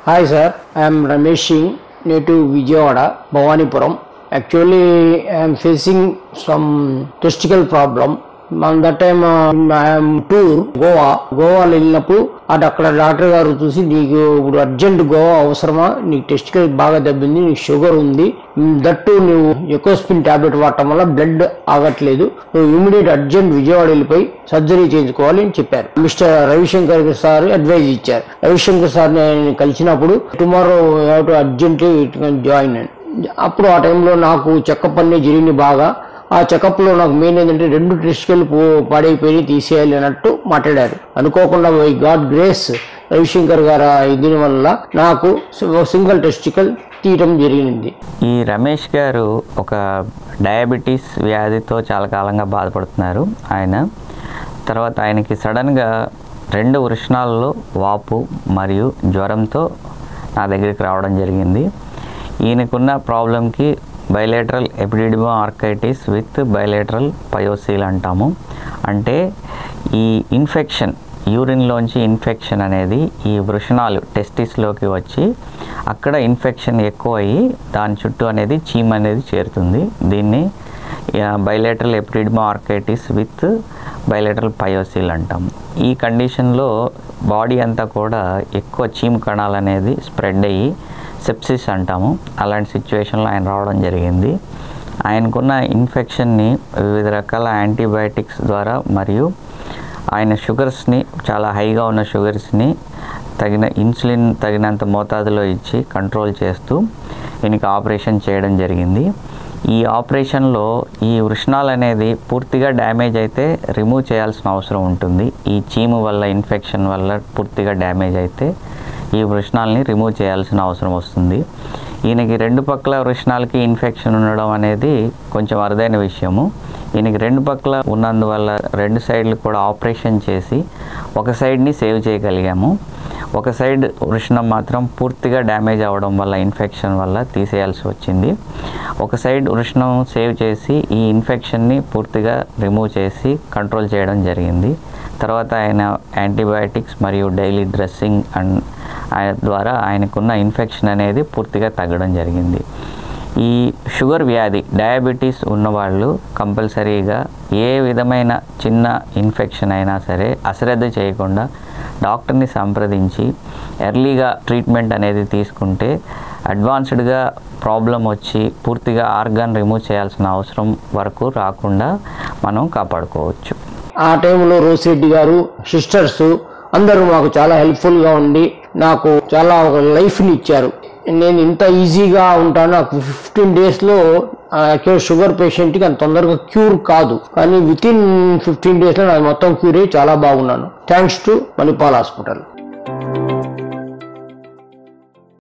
hi sir I'm Ramesh Singh native Vijayawada Bhavanipuram actually I'm facing some testicle problem మన that time I'm tour Goa Goa వెళ్ళినప్పుడు అటు అక్కడ doctor గారు చూసి నీకు ఇప్పుడు అర్జెంట్ గోవా అవసరమా నీకు టెస్టికల్ బాగా దెబ్బింది నీకు షుగర్ ఉంది దట్టు నువ్వు ఎకోస్పిన్ టాబ్లెట్ వాడటం వల్ల బ్లడ్ ఆగట్లేదు నువ్వు ఇమీడియట్ అర్జెంట్ విజయవాడ వెళ్ళిపోయి సర్జరీ చేయించుకోవాలి అని చెప్పారు మిస్టర్ రవిశంకర్ సార్ అడ్వైజ్ ఇచ్చారు రవిశంకర్ సార్ నేను కలిసినప్పుడు tomorrow have to urgent join అని అప్పుడు ఆ టైంలో నాకు చెకప్ అన్నీ జరిగింది బాగా ఆ చెకప్ లో నాకు మెయిన్ ఏంటంటే రెండు టెస్టికల్ పాడైపోయి తీసేయాలి అన్నట్టు మాట్లాడారు అనుకోకుండా బై గాడ్ గ్రేస్ రవిశంకర్ గారు దీని వల్ల నాకు సింగిల్ టెస్టికల్ తీయటం జరిగింది ఈ రమేష్ గారు ఒక డయాబెటీస్ వ్యాధితో చాలా కాలంగా బాధపడుతున్నారు ఆయన తర్వాత ఆయనకి సడన్గా రెండు వృషణాలలో వాపు మరియు జ్వరంతో నా దగ్గరికి రావడం జరిగింది ఈయనకున్న ప్రాబ్లంకి bilateral epididymo orchitis with bilateral pyocele అంటాము అంటే ఈ ఇన్ఫెక్షన్ యూరిన్లోంచి ఇన్ఫెక్షన్ అనేది ఈ వృషణాలు టెస్టిస్లోకి వచ్చి అక్కడ ఇన్ఫెక్షన్ ఎక్కువ అయ్యి దాని చుట్టూ అనేది చీమ్ అనేది చేరుతుంది దీన్ని bilateral epididymo orchitis with bilateral pyocele అంటాం ఈ కండిషన్లో బాడీ అంతా కూడా ఎక్కువ చీమ్ కణాలు అనేది స్ప్రెడ్ అయ్యి సెప్సిస్ అంటాము అలాంటి సిచ్యువేషన్లో ఆయన రావడం జరిగింది ఆయనకున్న ఇన్ఫెక్షన్ని వివిధ రకాల యాంటీబయాటిక్స్ ద్వారా మరియు ఆయన షుగర్స్ని చాలా హైగా ఉన్న షుగర్స్ని తగిన ఇన్సులిన్ తగినంత మోతాదులో ఇచ్చి కంట్రోల్ చేస్తూ ఈయనకి ఆపరేషన్ చేయడం జరిగింది ఈ ఆపరేషన్లో ఈ వృషణాలు అనేది పూర్తిగా డ్యామేజ్ అయితే రిమూవ్ చేయాల్సిన అవసరం ఉంటుంది ఈ చీము వల్ల ఇన్ఫెక్షన్ వల్ల పూర్తిగా డ్యామేజ్ అయితే ఈ వృషణాలని రిమూవ్ చేయాల్సిన అవసరం వస్తుంది ఈయనకి రెండు పక్కల వృషణాలకి ఇన్ఫెక్షన్ ఉండడం అనేది కొంచెం అరుదైన విషయము ఈయనకి రెండు పక్కల ఉన్నందువల్ల రెండు సైడ్లు కూడా ఆపరేషన్ చేసి ఒక సైడ్ని సేవ్ చేయగలిగాము ఒక సైడ్ వృషణం మాత్రం పూర్తిగా డ్యామేజ్ అవ్వడం వల్ల ఇన్ఫెక్షన్ వల్ల తీసేయాల్సి వచ్చింది ఒక సైడ్ వృషణం సేవ్ చేసి ఈ ఇన్ఫెక్షన్ని పూర్తిగా రిమూవ్ చేసి కంట్రోల్ చేయడం జరిగింది తర్వాత ఆయన యాంటీబయాటిక్స్ మరియు డైలీ డ్రెస్సింగ్ అండ్ ఆయన ద్వారా ఆయనకున్న ఇన్ఫెక్షన్ అనేది పూర్తిగా తగ్గడం జరిగింది ఈ షుగర్ వ్యాధి డయాబెటీస్ ఉన్నవాళ్ళు కంపల్సరీగా ఏ విధమైన చిన్న ఇన్ఫెక్షన్ అయినా సరే అశ్రద్ధ చేయకుండా డాక్టర్ని సంప్రదించి ఎర్లీగా ట్రీట్మెంట్ అనేది తీసుకుంటే అడ్వాన్స్డ్గా ప్రాబ్లం వచ్చి పూర్తిగా ఆర్గాన్ రిమూవ్ చేయాల్సిన అవసరం వరకు రాకుండా మనం కాపాడుకోవచ్చు ఆ టైంలో రోసిరెడ్డి గారు సిస్టర్స్ అందరూ మాకు చాలా హెల్ప్ఫుల్గా ఉండి నాకు చాలా ఒక లైఫ్ని ఇచ్చారు నేను ఇంత ఈజీగా ఉంటాను నాకు ఫిఫ్టీన్ డేస్లో యాక్చువల్ షుగర్ పేషెంట్కి అంత తొందరగా క్యూర్ కాదు కానీ విత్ ఇన్ ఫిఫ్టీన్ డేస్లో నాకు మొత్తం క్యూర్ అయ్యి చాలా బాగున్నాను థ్యాంక్స్ టు మణిపాల్ హాస్పిటల్